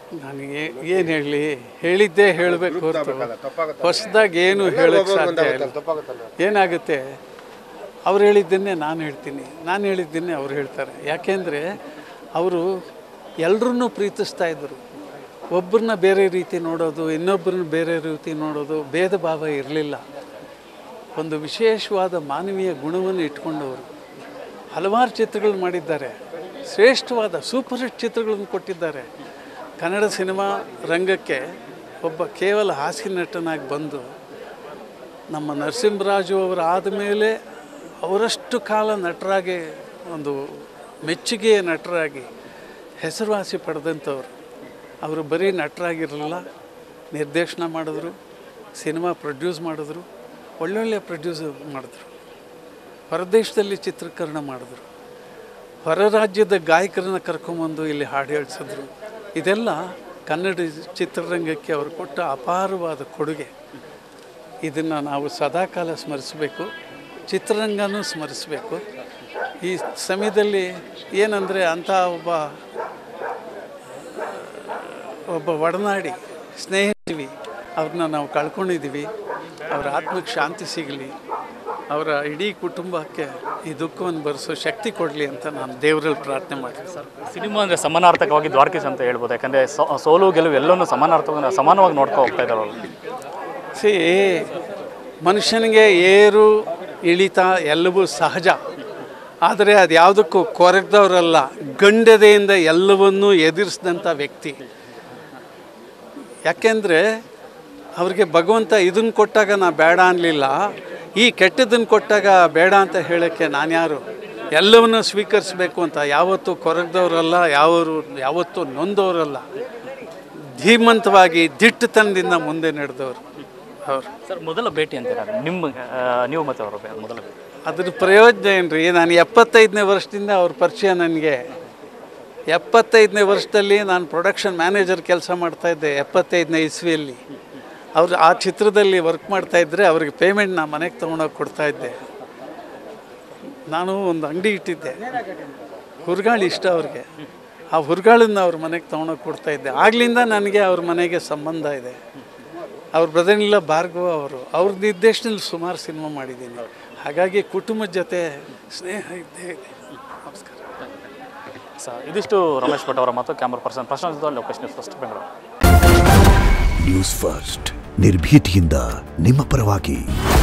ನನಗೆ ಏನು ಹೇಳಲಿ ಹೇಳಿದ್ದೇ ಹೇಳಬೇಕು ಹೊರತು ಹೊಸದಾಗಿ ಏನು ಹೇಳಕ್ಕೆ ಸಾಧ್ಯ ಇಲ್ಲ ಏನಾಗುತ್ತೆ ಅವ್ರು ಹೇಳಿದ್ದನ್ನೇ ನಾನು ಹೇಳ್ತೀನಿ ನಾನು ಹೇಳಿದ್ದನ್ನೇ ಅವ್ರು ಹೇಳ್ತಾರೆ ಯಾಕೆಂದರೆ ಅವರು ಎಲ್ಲರನ್ನೂ ಪ್ರೀತಿಸ್ತಾ ಇದ್ದರು ಒಬ್ಬರನ್ನ ಬೇರೆ ರೀತಿ ನೋಡೋದು ಇನ್ನೊಬ್ಬರನ್ನ ಬೇರೆ ರೀತಿ ನೋಡೋದು ಭೇದ ಭಾವ ಇರಲಿಲ್ಲ ಒಂದು ವಿಶೇಷವಾದ ಮಾನವೀಯ ಗುಣವನ್ನು ಇಟ್ಕೊಂಡವರು ಹಲವಾರು ಚಿತ್ರಗಳು ಮಾಡಿದ್ದಾರೆ ಶ್ರೇಷ್ಠವಾದ ಸೂಪರ್ ಹಿಟ್ ಚಿತ್ರಗಳನ್ನು ಕೊಟ್ಟಿದ್ದಾರೆ ಕನ್ನಡ ಸಿನಿಮಾ ರಂಗಕ್ಕೆ ಒಬ್ಬ ಕೇವಲ ಹಾಸ್ಯ ನಟನಾಗಿ ಬಂದು ನಮ್ಮ ನರಸಿಂಹರಾಜು ಅವರು ಆದಮೇಲೆ ಅವರಷ್ಟು ಕಾಲ ನಟರಾಗಿ ಒಂದು ಮೆಚ್ಚುಗೆಯ ನಟರಾಗಿ ಹೆಸರುವಾಸಿ ಪಡೆದಂಥವ್ರು ಅವರು ಬರೀ ನಟರಾಗಿರಲಿಲ್ಲ ನಿರ್ದೇಶನ ಮಾಡಿದ್ರು ಸಿನಿಮಾ ಪ್ರೊಡ್ಯೂಸ್ ಮಾಡಿದ್ರು ಒಳ್ಳೊಳ್ಳೆ ಪ್ರೊಡ್ಯೂಸ್ ಮಾಡಿದ್ರು ಹೊರದೇಶದಲ್ಲಿ ಚಿತ್ರೀಕರಣ ಮಾಡಿದ್ರು ಹೊರ ರಾಜ್ಯದ ಗಾಯಕರನ್ನ ಕರ್ಕೊಂಬಂದು ಇಲ್ಲಿ ಹಾಡು ಹೇಳಿಸಿದ್ರು ಇದೆಲ್ಲ ಕನ್ನಡ ಚಿತ್ರರಂಗಕ್ಕೆ ಅವರು ಕೊಟ್ಟ ಅಪಾರವಾದ ಕೊಡುಗೆ ಇದನ್ನು ನಾವು ಸದಾಕಾಲ ಸ್ಮರಿಸಬೇಕು ಚಿತ್ರರಂಗನೂ ಸ್ಮರಿಸಬೇಕು ಈ ಸಮಯದಲ್ಲಿ ಏನಂದರೆ ಅಂಥ ಒಬ್ಬ ಒಬ್ಬ ಒಡನಾಡಿ ಸ್ನೇಹಿತೀವಿ ಅವ್ರನ್ನ ನಾವು ಕಳ್ಕೊಂಡಿದ್ದೀವಿ ಅವರ ಆತ್ಮಕ್ಕೆ ಶಾಂತಿ ಸಿಗಲಿ ಅವರ ಇಡೀ ಕುಟುಂಬಕ್ಕೆ ಈ ದುಃಖವನ್ನು ಭರಿಸೋ ಶಕ್ತಿ ಕೊಡಲಿ ಅಂತ ನಾನು ದೇವರಲ್ಲಿ ಪ್ರಾರ್ಥನೆ ಮಾಡ್ತೀನಿ ಸರ್ ಸಿನಿಮಾ ಅಂದರೆ ಸಮಾನಾರ್ಥಕವಾಗಿ ದ್ವಾರಕೀಸ್ ಅಂತ ಹೇಳ್ಬೋದು ಯಾಕಂದರೆ ಸೋಲು ಗೆಲುವು ಎಲ್ಲವನ್ನೂ ಸಮಾನಾರ್ಥವಾಗಿ ಸಮಾನವಾಗಿ ನೋಡ್ಕೊ ಹೋಗ್ತಾ ಇದ್ದಾರಲ್ಲ ಸಿ ಮನುಷ್ಯನಿಗೆ ಏರು ಇಳಿತ ಎಲ್ಲವೂ ಸಹಜ ಆದರೆ ಅದು ಯಾವುದಕ್ಕೂ ಕೊರಗ್ದವರಲ್ಲ ಗಂಡದೆಯಿಂದ ಎಲ್ಲವನ್ನೂ ಎದುರಿಸಿದಂಥ ವ್ಯಕ್ತಿ ಯಾಕೆಂದರೆ ಅವ್ರಿಗೆ ಭಗವಂತ ಇದನ್ನು ಕೊಟ್ಟಾಗ ನಾ ಬೇಡ ಅನ್ನಲಿಲ್ಲ ಈ ಕೆಟ್ಟದನ್ನು ಕೊಟ್ಟಾಗ ಬೇಡ ಅಂತ ಹೇಳೋಕ್ಕೆ ನಾನು ಯಾರು ಎಲ್ಲವನ್ನೂ ಸ್ವೀಕರಿಸಬೇಕು ಅಂತ ಯಾವತ್ತೂ ಕೊರಗ್ದವರಲ್ಲ ಯಾವರು ಯಾವತ್ತೂ ನೊಂದವರಲ್ಲ ಧೀಮಂತವಾಗಿ ದಿಟ್ಟತನದಿಂದ ಮುಂದೆ ನಡೆದವರು ಅವರು ಸರ್ ಮೊದಲ ಭೇಟಿ ಅಂತೀರ ನಿಮ್ಮ ಆ, ನೀವು ಮತ್ತು ಅವರ ಬೆ- ಮೊದಲ ಭೇಟಿ ಅದ್ರ ಪ್ರಯೋಜನ ಏನು ರೀ ನಾನು ಎಪ್ಪತ್ತೈದನೇ ವರ್ಷದಿಂದ ಅವ್ರ ಪರಿಚಯ ನನಗೆ ಎಪ್ಪತ್ತೈದನೇ ವರ್ಷದಲ್ಲಿ ನಾನು ಪ್ರೊಡಕ್ಷನ್ ಮ್ಯಾನೇಜರ್ ಕೆಲಸ ಮಾಡ್ತಾಯಿದ್ದೆ ಎಪ್ಪತ್ತೈದನೇ ಇಸ್ವಿಯಲ್ಲಿ ಅವ್ರು ಆ ಚಿತ್ರದಲ್ಲಿ ವರ್ಕ್ ಮಾಡ್ತಾಯಿದ್ರೆ ಅವ್ರಿಗೆ ಪೇಮೆಂಟ್ ನಾನು ಮನೆಗೆ ತೊಗೊಂಡೋಗಿ ಕೊಡ್ತಾಯಿದ್ದೆ ನಾನು ಒಂದು ಅಂಗಡಿ ಇಟ್ಟಿದ್ದೆ ಹುರ್ಗಾಳು ಇಷ್ಟ ಅವ್ರಿಗೆ ಆ ಹುರ್ಗಾಳನ್ನ ಅವ್ರ ಮನೆಗೆ ತೊಗೊಂಡೋಗಿ ಕೊಡ್ತಾಯಿದ್ದೆ ಆಗ್ಲಿಂದ ನನಗೆ ಅವ್ರ ಮನೆಗೆ ಸಂಬಂಧ ಇದೆ ಅವ್ರ ಬ್ರದರ್ನಿಲ್ಲ ಭಾರ್ಗವ ಅವರು ಅವ್ರ ನಿರ್ದೇಶನದಲ್ಲಿ ಸುಮಾರು ಸಿನಿಮಾ ಮಾಡಿದ್ದೀನಿ ಹಾಗಾಗಿ ಕುಟುಂಬದ ಜೊತೆ ಸ್ನೇಹ ಇದ್ದೇ ಇದೆ ನಮಸ್ಕಾರ ಸರ್ ಇದಿಷ್ಟು ರಮೇಶ್ ಭಟ್ ಅವರ ಮತ್ತು camera person Prashanth Lokesh news first Bengaluru news first ನಿರ್ಭೀತಿಯಿಂದ ನಿಮ್ಮ ಪರವಾಗಿ